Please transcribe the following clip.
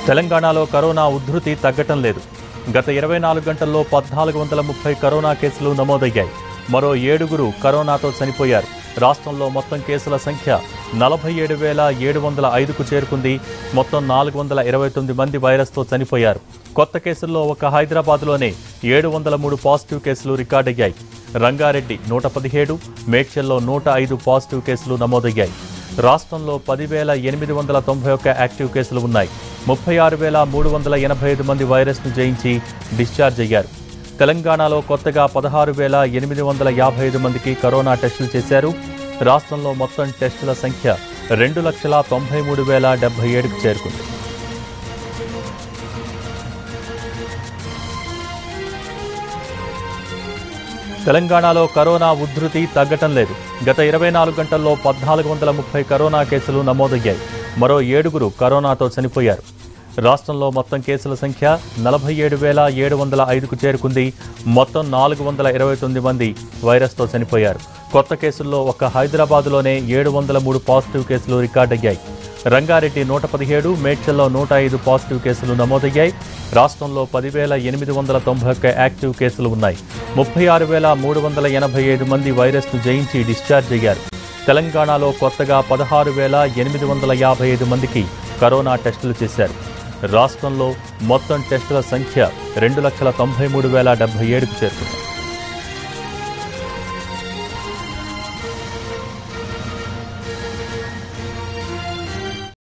తెలంగాణలో కరోనా ఉధృతి తగ్గటం లేదు గత ఇరవై నాలుగు గంటల్లో పద్నాలుగు వందల ముప్పై కరోనా కేసులు నమోదయ్యాయి మరో ఏడుగురు కరోనాతో చనిపోయారు రాష్ట్రంలో మొత్తం కేసుల సంఖ్య నలభై ఏడు వేల ఏడు వందల ఐదుకు చేరుకుంది మొత్తం నాలుగు వందల ఇరవై తొమ్మిది మంది వైరస్తో చనిపోయారు కొత్త కేసుల్లో ఒక హైదరాబాద్లోనే ఏడు వందల మూడు పాజిటివ్ కేసులు రికార్డయ్యాయి రంగారెడ్డి నూట పదిహేడు మేడ్చల్లో నూట ఐదు పాజిటివ్ కేసులు నమోదయ్యాయి రాష్ట్రంలో పదివేల ఎనిమిది వందల తొంభై ఒక్క యాక్టివ్ కేసులు ఉన్నాయి ముప్పై ఆరు వేల మూడు వందల ఎనభై ఐదు మంది వైరస్ను జయించి డిశ్చార్జ్ అయ్యారు తెలంగాణలో కొత్తగా పదహారు వేల ఎనిమిది వందల యాభై ఐదు మందికి కరోనా టెస్టులు చేశారు రాష్ట్రంలో మొత్తం టెస్టుల సంఖ్య రెండు లక్షల తొంభై మూడు వేల డెబ్బై ఏడుకు చేరుకుంది తెలంగాణలో కరోనా ఉధృతి తగ్గటం లేదు గత ఇరవై నాలుగు గంటల్లో పద్నాలుగు వందల ముప్పై కరోనా కేసులు నమోదయ్యాయి మరో ఏడుగురు కరోనాతో చనిపోయారు రాష్ట్రంలో మొత్తం కేసుల సంఖ్య నలభై ఏడు వేల ఏడు వందల ఐదుకు చేరుకుంది మొత్తం నాలుగు వందల ఇరవై తొమ్మిది మంది వైరస్తో చనిపోయారు కొత్త కేసుల్లో ఒక్క హైదరాబాద్లోనే ఏడు వందల మూడు పాజిటివ్ కేసులు రికార్డయ్యాయి రంగారెడ్డి నూట పదిహేడు మేడ్చల్లో నూట ఐదు పాజిటివ్ కేసులు నమోదయ్యాయి రాష్ట్రంలో పదివేల ఎనిమిది వందల తొంభై ఒక్క యాక్టివ్ కేసులు ఉన్నాయి ముప్పై ఆరు వేల మూడు వందల ఎనభై ఐదు మంది వైరస్ను జయించి డిశ్చార్జ్ అయ్యారు తెలంగాణలో కొత్తగా పదహారు వేల ఎనిమిది వందల యాభై ఐదు మందికి కరోనా టెస్టులు చేశారు రాష్ట్రంలో మొత్తం టెస్టుల సంఖ్య రెండు లక్షల తొంభై మూడు వేల డెబ్బై ఏడుకు చేరుకుంది